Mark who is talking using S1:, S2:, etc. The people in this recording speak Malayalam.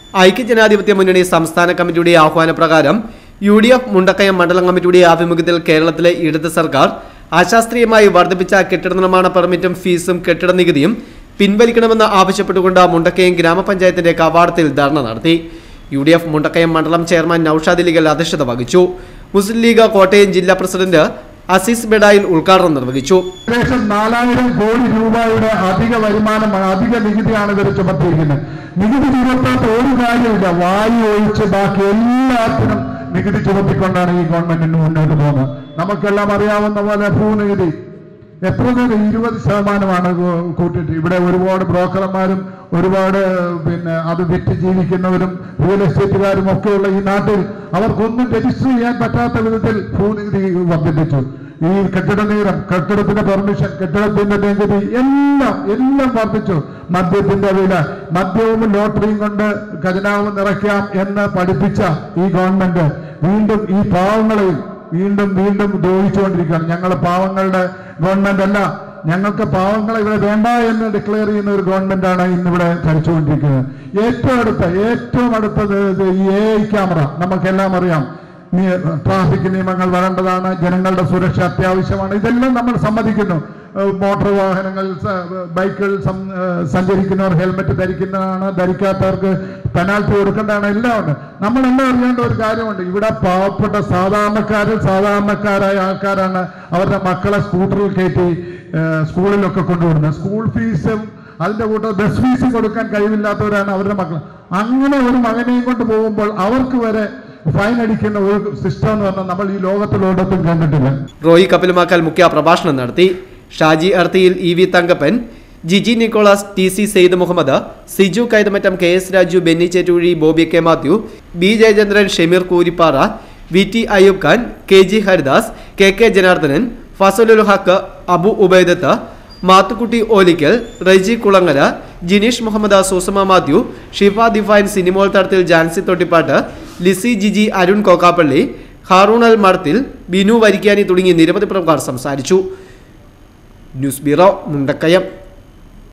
S1: ഐക്യജനാധിപത്യ മുന്നണി സംസ്ഥാന കമ്മിറ്റിയുടെ ആഹ്വാനപ്രകാരം യു ഡി എഫ് മുണ്ടക്കയം മണ്ഡലം കമ്മിറ്റിയുടെ ആഭിമുഖ്യത്തിൽ കേരളത്തിലെ ഇടത് സർക്കാർ അശാസ്ത്രീയമായി വർദ്ധിപ്പിച്ച കെട്ടിട നിർമ്മാണ പെർമിറ്റും ഫീസും കെട്ടിട നികുതിയും പിൻവലിക്കണമെന്ന് ആവശ്യപ്പെട്ടുകൊണ്ട് മുണ്ടക്കയം ഗ്രാമപഞ്ചായത്തിന്റെ കവാടത്തിൽ ധർണ നടത്തി യു ഡി എഫ് മുണ്ടക്കയം മണ്ഡലം ചെയർമാൻ നൌഷാദ് ലീഗൽ അധ്യക്ഷത വഹിച്ചു മുസ്ലിം ലീഗ് കോട്ടയം ജില്ലാ പ്രസിഡന്റ് അസീസ് ബെഡായിൽ ഉദ്ഘാടനം നിർവഹിച്ചു
S2: ഏകദേശം നാലായിരം കോടി രൂപയുടെ അധിക വരുമാനം അധിക നികുതിയാണ് ഇവർ ചുമത്തിയിരിക്കുന്നത് നികുതി ചുമത്താത്ത ഒരു കാര്യമില്ല വായു ഒഴിച്ച് ബാക്കി എല്ലാത്തിനും നികുതി ചുമത്തിക്കൊണ്ടാണ് ഈ ഗവൺമെന്റിന് മുന്നോട്ട് പോകുന്നത് നമുക്കെല്ലാം അറിയാവുന്ന പോലെ ഭൂനികുതി എത്ര നേരം ഇരുപത് ശതമാനമാണ് കൂ- കൂട്ടിയിട്ട് ഇവിടെ ഒരുപാട് ബ്രോക്കർമാരും ഒരുപാട് പിന്നെ അത് വിറ്റ് ജീവിക്കുന്നവരും റിയൽ എസ്റ്റേറ്റുകാരും ഒക്കെയുള്ള ഈ നാട്ടിൽ അവർക്കൊന്നും രജിസ്റ്റർ ചെയ്യാൻ പറ്റാത്ത വിധത്തിൽ ഭൂനികുതി വർദ്ധിപ്പിച്ചു ഈ കെട്ടിട നീരം കെട്ടിടത്തിന്റെ പെർമിഷൻ കെട്ടിടത്തിന്റെ നികുതി എല്ലാം എല്ലാം വർദ്ധിച്ചു മദ്യത്തിന്റെ വില മദ്യവും ലോട്ടറിയും കൊണ്ട് ഖജനാവ് നിറയ്ക്കാം എന്ന് പഠിപ്പിച്ച ഈ ഗവൺമെന്റ് വീണ്ടും ഈ പാവങ്ങളെയും വീണ്ടും വീണ്ടും ദ്രോഹിച്ചുകൊണ്ടിരിക്കുകയാണ് ഞങ്ങൾ പാവങ്ങളുടെ ഗവൺമെന്റ് അല്ല ഞങ്ങൾക്ക് പാവങ്ങളെ ഇവിടെ വേണ്ട എന്ന് ഡിക്ലെയർ ചെയ്യുന്ന ഒരു ഗവൺമെന്റാണ് ഇന്നിവിടെ ഭരിച്ചുകൊണ്ടിരിക്കുന്നത് ഏറ്റവും അടുത്ത ഏറ്റവും അടുത്തത് ഇത് ഈ എ ഐ ക്യാമറ നമുക്കെല്ലാം അറിയാം നീ- ട്രാഫിക് നിയമങ്ങൾ വരേണ്ടതാണ് ജനങ്ങളുടെ സുരക്ഷ അത്യാവശ്യമാണ് ഇതെല്ലാം നമ്മൾ സമ്മതിക്കുന്നു ഏഹ് മോട്ടോർ വാഹനങ്ങൾ സ- ബൈക്കുകൾ സം- ഏഹ് സഞ്ചരിക്കുന്നവർ ഹെൽമെറ്റ് ധരിക്കുന്നതാണ് ധരിക്കാത്തവർക്ക് പെനാൽറ്റി കൊടുക്കേണ്ടതാണ് എല്ലാം ഉണ്ട് നമ്മളെല്ലാം അറിയേണ്ട ഒരു കാര്യമുണ്ട് ഇവിടെ പാവപ്പെട്ട സാധാരണക്കാരിൽ സാധാരണക്കാരായ ആൾക്കാരാണ് അവരുടെ മക്കളെ സ്കൂട്ടറിൽ കയറ്റി ഏഹ് സ്കൂളിലൊക്കെ കൊണ്ടുവിടുന്നത് സ്കൂൾ ഫീസും അതിന്റെ കൂട്ടം ബസ് ഫീസ് കൊടുക്കാൻ കഴിവില്ലാത്തവരാണ് അവരുടെ മക്കൾ അങ്ങനെ ഒരു മകനെയും കൊണ്ട് പോകുമ്പോൾ അവർക്ക് വരെ ഫൈൻ അടിക്കുന്ന ഒരു സിസ്റ്റം എന്ന് പറഞ്ഞാൽ നമ്മൾ ഈ ലോകത്തിലോടൊത്തും കണ്ടിട്ടില്ല
S1: റോയി കപിലുമാക്കൽ മുഖ്യ പ്രഭാഷണം നടത്തി Shaji Arthiyil E V Thankappan Jiji Nicholas T C Syed Muhammad Siju Kaithamattam K S Raju Benny Chettoozhi Bobby K Mathew B Jayachandran Shemeer Kooripara V T Ayub Khan K G Haridas K K Janardhanan Fazalul Haq Abu Ubaidath Mathukutty Olickal Reji Kulangara Jineesh Muhammad Susama Mathew Shifa Difine Sinimol Thadathil Jancy തൊട്ടിപ്പാട്ട് Lissy Jiji Arun കോക്കാപ്പള്ളി Haroon അൽ മർത്തിൽ ബിനു വരിക്കാനി തുടങ്ങി നിരവധി പ്രമുഖർ സംസാരിച്ചു ന്യൂസ് ബ്യൂറോ മുണ്ടക്കയം